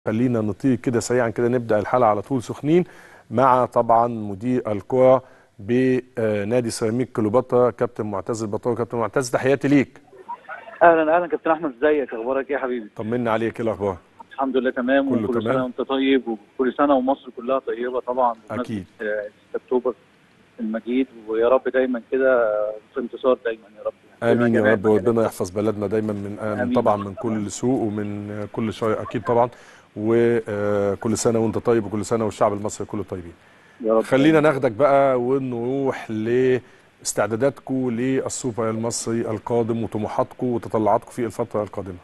خلينا نطير كده سريعا كده نبدا الحلقه على طول سخنين مع طبعا مدير الكره بنادي سيراميك كليوباترا كابتن معتز البطاوي كابتن معتز تحياتي ليك اهلا اهلا كابتن احمد ازيك اخبارك ايه يا حبيبي طمنا عليك ايه الاخبار الحمد لله تمام كله وكل تمام؟ سنه وانت طيب وكل سنه ومصر كلها طيبه طبعا بمناسبة، أكيد. آه، 6 اكتوبر المجيد ويا رب دايما كده في انتصار دايما يا رب امين يا جميع رب المجالات. وربنا يحفظ بلدنا دايما من من آمين. طبعا من كل سوء ومن كل شر اكيد طبعا وكل سنه وانت طيب وكل سنه والشعب المصري كله طيبين يا رب خلينا ناخدك بقى ونروح لاستعداداتكم للسوبر المصري القادم وطموحاتكم وتطلعاتكم في الفتره القادمه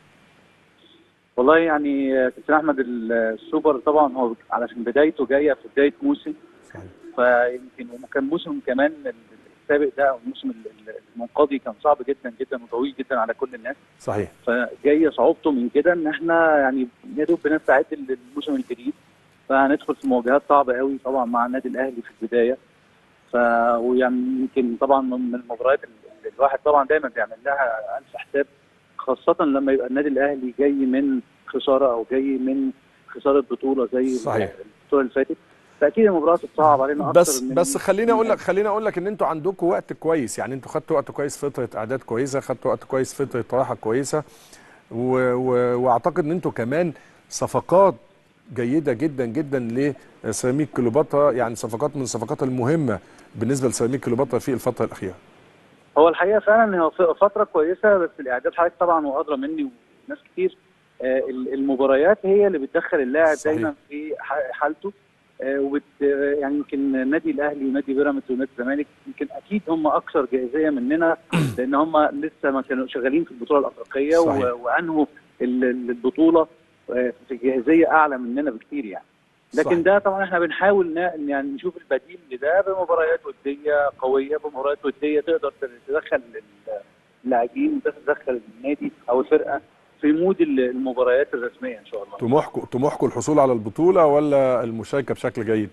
والله يعني آه، كابتن احمد ال- السوبر طبعا هو علشان بدايته جايه في بدايه موسم صحيح فيمكن وكان موسم كمان السابق ده او الموسم ال- المنقضي كان صعب جدا جدا وطويل جدا على كل الناس صحيح فجايه صعوبته من كده ان احنا يعني يا دوب بنستعد للموسم الجديد فهندخل في مواجهات صعبه قوي طبعا مع النادي الاهلي في البدايه ف ويعني يمكن طبعا من المباريات اللي الواحد طبعا دايما بيعمل لها الف حساب خاصه لما يبقى النادي الاهلي جاي من خساره او جاي من خساره بطوله زي صحيح. البطوله اللي فاتت فاكيد المباراه بتصعب علينا اكتر بس من بس خليني اقول لك خليني اقول لك ان انتوا عندكم وقت كويس يعني انتوا خدتوا وقت كويس فتره اعداد كويسه خدتوا وقت كويس فتره راحه كويسه و... و... واعتقد ان انتوا كمان صفقات جيده جدا جدا لسيراميك كليوباترا يعني صفقات من الصفقات المهمه بالنسبه لسيراميك كليوباترا في الفتره الاخيره هو الحقيقه فعلا هو ف- فتره كويسه بس الاعداد حضرتك طبعا وادرى مني وناس كتير آه، ال- المباريات هي اللي بتدخل اللاعب صحيح. دايما في ح- حالته آه، وبت آه، يعني يمكن النادي الاهلي ونادي بيراميدز ونادي الزمالك يمكن اكيد هم اكثر جاهزيه مننا لان هم لسه ما كانوا شغالين في البطوله الافريقيه صحيح. و- وانهوا ال- ال- البطوله آه، في جاهزيه اعلى مننا بكتير يعني لكن صحيح. ده طبعا احنا بنحاول ن- يعني نشوف البديل لده بمباريات وديه قويه بمباريات وديه تقدر تدخل ال- اللاعبين وتدخل النادي او الفرقه في مود ال- المباريات الرسميه ان شاء الله. طموحكم طموحكم الحصول على البطوله ولا المشاركه بشكل جيد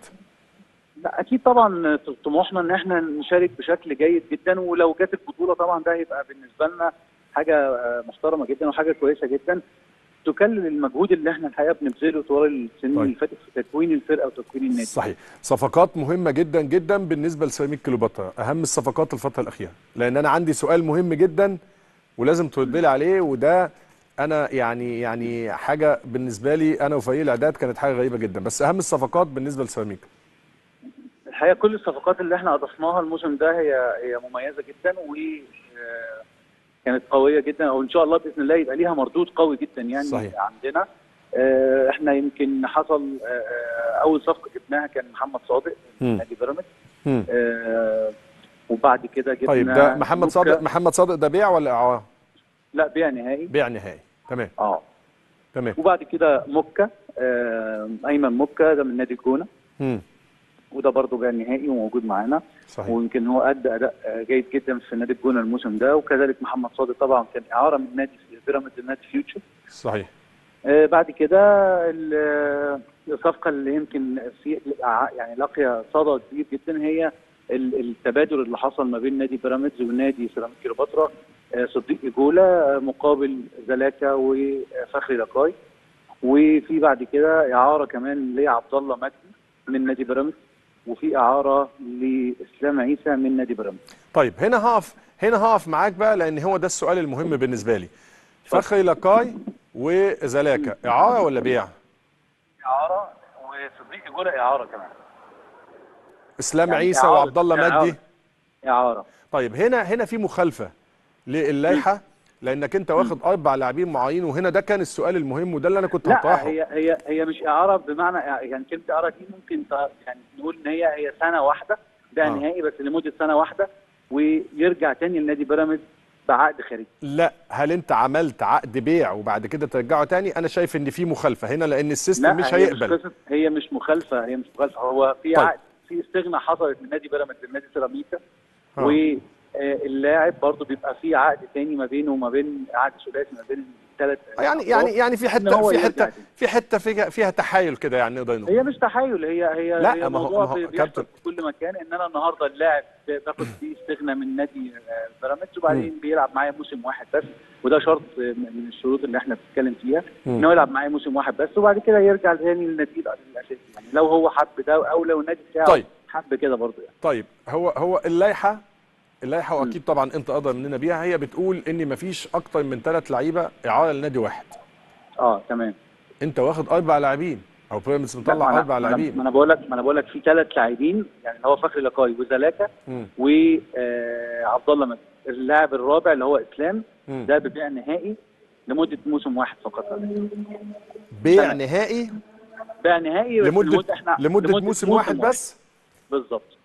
لا اكيد طبعا طموحنا ان احنا نشارك بشكل جيد جدا ولو جت البطوله طبعا ده هيبقى بالنسبه لنا حاجه آه، محترمه جدا وحاجه كويسه جدا تكلل المجهود اللي احنا الحقيقه بنبذله طوال السنين طيب. اللي فاتت في تكوين الفرقه وتكوين النادي. صحيح صفقات مهمه جدا جدا بالنسبه لسيراميك كليوباترا اهم الصفقات الفتره الاخيره لان انا عندي سؤال مهم جدا ولازم ترد لي عليه وده انا يعني يعني حاجه بالنسبه لي انا وفريق الاعداد كانت حاجه غريبه جدا بس اهم الصفقات بالنسبه لسيراميك الحقيقه كل الصفقات اللي احنا اضفناها الموسم ده هي هي مميزه جدا و آه، كانت قويه جدا او ان شاء الله باذن الله يبقى ليها مردود قوي جدا يعني صحيح. عندنا آه، احنا يمكن حصل آه، آه، اول صفقه جبناها كان محمد صادق مم. من نادي بيراميدز مم. آه، وبعد كده جبنا طيب ده محمد لوكا. صادق محمد صادق ده بيع ولا اعاره لا بيع نهائي بيع نهائي تمام اه تمام وبعد كده موكا آه، ايمن موكا ده من نادي الجونه مم. وده برضه بيع نهائي وموجود معانا صحيح ويمكن هو ادى اداء آه، جيد جدا في نادي الجونه الموسم ده وكذلك محمد صادق طبعا كان اعاره من نادي بيراميدز لنادي فيوتشر صحيح آه، بعد كده ال- آه، الصفقه اللي يمكن في يعني لاقيه صدى كبير جدا هي ال- التبادل اللي حصل ما بين نادي بيراميدز ونادي سيراميك كليوباترا آه، صديق جولا آه، مقابل زلاكا وفخري لقاي وفي بعد كده اعاره كمان لعبد الله مجدي من نادي بيراميدز وفي اعاره لاسلام عيسى من نادي بيراميدز طيب هنا هقف هنا هقف معاك بقى لان هو ده السؤال المهم بالنسبه لي فخري لقاي وزلاكا اعاره ولا بيع اعاره وصديق جولا اعاره كمان اسلام يعني عيسى إعارة- وعبد الله إعارة. مجدي اعاره طيب هنا هنا في مخالفه للائحه لانك انت واخد اربع لاعبين معين وهنا ده كان السؤال المهم وده اللي انا كنت لا هطرحه هي هي هي مش اعاره بمعنى يعني كلمه اعاره دي ممكن ت- يعني نقول ان هي هي سنه واحده ده آه. نهائي بس لمده سنه واحده ويرجع تاني لنادي بيراميدز بعقد خارجي لا هل انت عملت عقد بيع وبعد كده ترجعه تاني انا شايف ان في مخالفه هنا لان لا السيستم مش هي هيقبل قصة- هي مش مخالفه هي مش مخالفه هو في طيب. عقد في استغنى حصلت من نادي بيراميدز لنادي سيراميكا آه. واللاعب برضه بيبقى في عقد تاني ما بينه وما بين عقد ثلاثي ما بين ثلاث يعني يعني يعني في إن هو حته في يرجع حته تاني. في حته فيها فيها تحايل كده يعني نقدر نقول هي مش تحايل هي هي لا، هي ما هو- موضوع ما هو بي- بيحصل كابتن. في كل مكان ان انا النهارده اللاعب باخد فيه استغنى من نادي آه، بيراميدز وبعدين بيلعب معايا موسم واحد بس وده شرط آه، من الشروط اللي احنا بنتكلم فيها مم. ان هو يلعب معايا موسم واحد بس وبعد كده يرجع تاني للنادي الاساسي يعني لو هو حب ده او لو النادي بتاعه طيب. حب كده برضه يعني طيب هو هو اللائحه اللائحه واكيد طبعا انت ادرى مننا بيها هي بتقول ان مفيش اكتر من ثلاث لعيبه اعاره لنادي واحد اه تمام انت واخد اربع لاعبين او بيراميدز لا، مطلع ما أنا- اربع ما أنا- لاعبين ما انا بقول لك ما انا بقول لك في ثلاث لاعبين يعني اللي هو فخري لقاي وزلاكا مم. وعبد الله مجدي اللاعب الرابع اللي هو اسلام مم. ده ببيع نهائي لمده موسم واحد فقط بيع نهائي بيع نهائي بس لمده احنا لمده موسم واحد بس بالظبط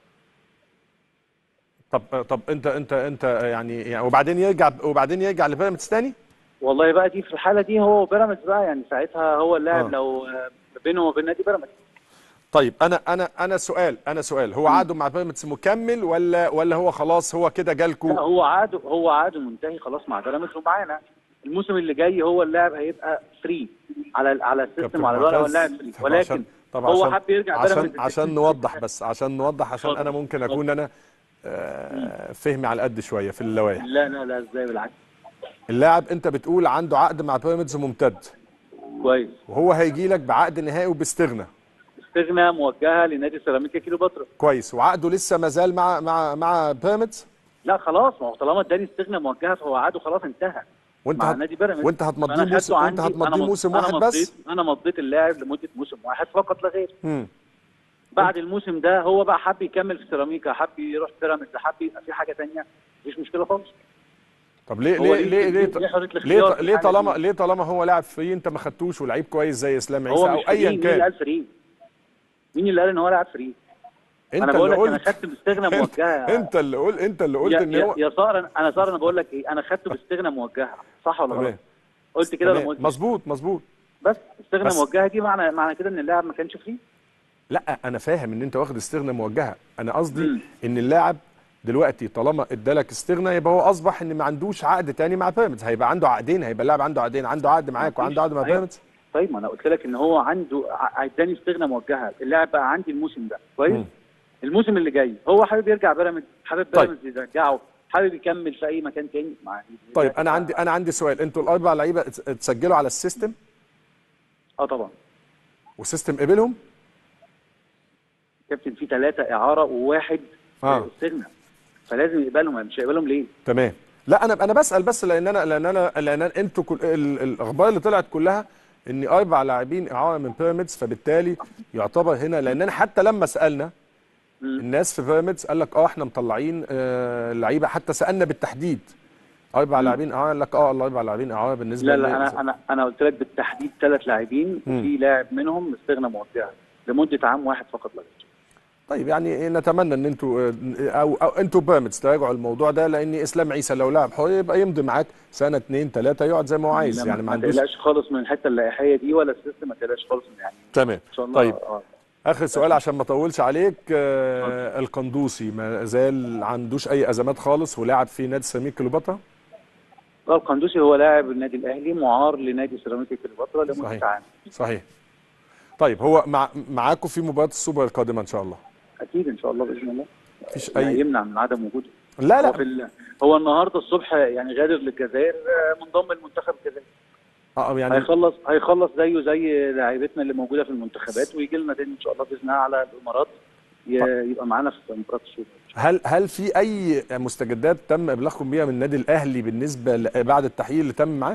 طب طب انت انت انت يعني, يعني وبعدين يرجع وبعدين يرجع لبيراميدز تاني والله بقى دي في الحاله دي هو بيراميدز بقى يعني ساعتها هو اللاعب آه. لو آه، بينه وبين نادي بيراميدز طيب انا انا انا سؤال انا سؤال هو عقده مع بيراميدز مكمل ولا ولا هو خلاص هو كده لا جالكوا هو عقده هو عقده منتهي خلاص مع بيراميدز ومعانا الموسم اللي جاي هو اللاعب هيبقى فري على على السيستم كابتن وعلى الورق هو معتز، اللاعب فري طب ولكن عشان طب هو عشان حب يرجع عشان بيراميدز عشان نوضح بس عشان نوضح عشان اتفضل. انا ممكن اكون انا آه، فهمي على قد شويه في اللوائح لا لا لا ازاي بالعكس اللاعب انت بتقول عنده عقد مع بيراميدز ممتد كويس وهو هيجي لك بعقد نهائي وباستغنى استغنى موجهه لنادي سيراميكا كيلوباترا كويس وعقده لسه ما زال مع مع مع بيراميدز لا خلاص ما هو طالما اداني استغنى موجهه فهو عقده خلاص انتهى وانت مع هت... نادي بيراميدز وانت هتمضيه فأنا موسم خدته وانت عندي- هتمضيه أنا مض- موسم أنا واحد مضيت- بس انا مضيت اللاعب لمده موسم واحد فقط لا غير مم. بعد الموسم ده هو بقى حب يكمل في سيراميكا حب يروح بيراميدز حب يبقى في حاجه ثانيه مفيش مشكله خالص طب ليه هو ليه ليه ليه ليه حريه ليه, الاختيار في ليه الحاجة طالما دي. ليه طالما هو لاعب فري انت ما خدتوش ولعيب كويس زي اسلام عيسى هو او مش فري ايا مين اللي كان قال فري مين اللي قال ان هو لاعب فري انت انا بقول اللي لك انا قلت خدت باستغنى موجهه انت اللي قلت انت اللي قلت يا, ان يا, هو يا صار انا انا صار انا بقول لك ايه انا خدته باستغنى موجهه صح ولا غلط تمام قلت كده ولا ما تمام. قلتش مظبوط مظبوط بس استغنى بس- موجهه دي معنى معنى كده ان اللاعب ما كانش فري لا انا فاهم ان انت واخد استغنى موجهه انا قصدي مم. ان اللاعب دلوقتي طالما ادالك استغنى يبقى هو اصبح ان ما عندوش عقد تاني مع بيراميدز هيبقى عنده عقدين هيبقى اللاعب عنده عقدين عنده عقد معاك وعنده عقد مع أيوة. بيراميدز طيب ما انا قلت لك ان هو عنده ع- اداني استغنى موجهه اللاعب بقى عندي الموسم ده كويس مم. الموسم اللي جاي هو حابب يرجع بيراميدز حابب طيب. بيراميدز يرجعه حابب يكمل في اي مكان تاني مع طيب انا عندي انا عندي سؤال انتوا الاربع لعيبه ات- اتسجلوا على السيستم اه طبعا والسيستم قبلهم كابتن في ثلاثه اعاره وواحد آه. استغنى فلازم يقبلهم مش هيقبلهم ليه؟ تمام لا انا انا بسال بس لان انا لان انا لان أنا انتوا كل ال- الاخبار اللي طلعت كلها ان اربع لاعبين اعاره من بيراميدز فبالتالي يعتبر هنا لان انا حتى لما سالنا مم. الناس في بيراميدز قال لك اه احنا مطلعين آه لعيبه حتى سالنا بالتحديد اربع لاعبين اعاره قال لك اه الاربع لاعبين اعاره بالنسبه لا لا ل- انا انا انا قلت لك بالتحديد ثلاث لاعبين مم. وفي لاعب منهم استغنى موجهه لمده عام واحد فقط لا غير طيب يعني نتمنى ان انتوا آه، او, أو انتوا بيراميدز تراجعوا الموضوع ده لان اسلام عيسى لو لاعب حر يبقى يمضي معاك سنه اثنين ثلاثه يقعد زي ما هو عايز لا، يعني ما ما عندوش تقلقش خالص من الحته اللائحيه دي ولا السيستم ما تقلقش خالص من يعني تمام ان شاء الله طيب آه. اخر سؤال عشان ما اطولش عليك آه القندوسي ما زال عندوش اي ازمات خالص ولعب في نادي سيراميك كليوباترا طه القندوسي هو لاعب النادي الاهلي معار لنادي سيراميكا كليوباترا لمده صحيح. عام صحيح طيب هو مع معاكم في مباراه السوبر القادمه ان شاء الله اكيد ان شاء الله باذن الله مفيش لا اي يمنع من عدم وجوده لا هو في لا ال... هو النهارده الصبح يعني غادر للجزائر آه، منضم لمنتخب الجزائر اه يعني هيخلص هيخلص زيه زي لاعيبتنا اللي موجوده في المنتخبات ويجي لنا تاني ان شاء الله باذن الله على الامارات ي- يبقى معانا في مباراه السوبر هل هل في اي مستجدات تم ابلاغكم بيها من النادي الاهلي بالنسبه ل- بعد التحقيق اللي تم معاه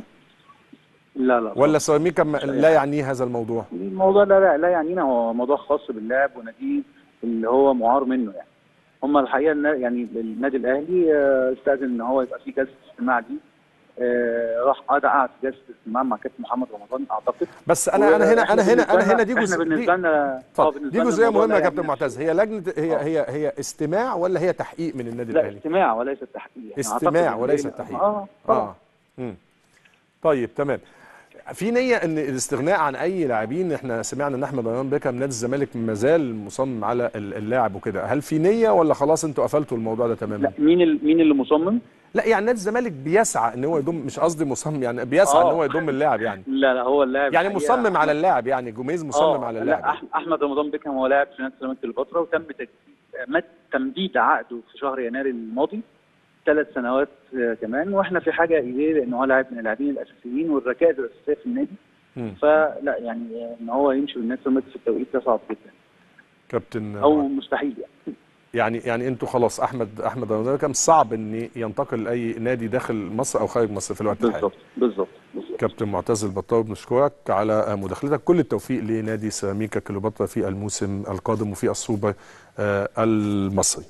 لا لا ولا سيراميكا ما- مش أي لا حاجة. يعنيه هذا الموضوع الموضوع لا لا, لا يعنينا هو موضوع خاص باللاعب وناديه اللي هو معار منه يعني هم الحقيقه النا- يعني النادي الاهلي آه، استاذن ان هو يبقى في جلسه استماع دي آه، راح قعد قعد في جلسه استماع مع كابتن محمد رمضان اعتقد بس انا انا هنا انا هنا انا هنا دي احنا جزء بالنسبه دي, لنا آه، اتفضل. بالنسبة دي لنا جزئيه الموضوع مهمه لا يا كابتن يعنينا. معتز هي لجنه هي آه. هي هي استماع ولا هي تحقيق من النادي لا الاهلي استماع وليس تحقيق يعني استماع أعتقد إن وليس هي- تحقيق. اه طبعا اه مم. طيب تمام في نيه ان الاستغناء عن اي لاعبين احنا سمعنا ان احمد ريان بيكهام نادي الزمالك ما زال مصمم على ال- اللاعب وكده هل في نيه ولا خلاص انتوا قفلتوا الموضوع ده لا تماما مين ال... مين اللي مصمم؟ لا يعني نادي الزمالك بيسعى ان هو يضم مش قصدي مصمم يعني بيسعى ان آه. هو يضم اللاعب يعني لا لا هو اللاعب يعني الحقيقة- مصمم على اللاعب يعني جوميز مصمم آه، على لا اللاعب أح- احمد رمضان بيكهام هو لاعب في نادي سيراميكا كليوباترا وتم تجديد مد تمديد عقده في شهر يناير الماضي ثلاث سنوات آه، كمان واحنا في حاجه اليه لان هو لاعب من اللاعبين الاساسيين والركائز الاساسيه في النادي مم. فلا يعني آه، ان هو يمشي من نادي سيراميكا في التوقيت ده صعب جدا كابتن او مستحيل يعني يعني يعني انتوا خلاص احمد احمد رمضان كان صعب ان ينتقل لاي نادي داخل مصر او خارج مصر في الوقت الحالي بالظبط بالظبط بالظبط كابتن معتز البطاوي بنشكرك على مداخلتك كل التوفيق لنادي سيراميكا كليوباترا في الموسم القادم وفي السوبر آه، المصري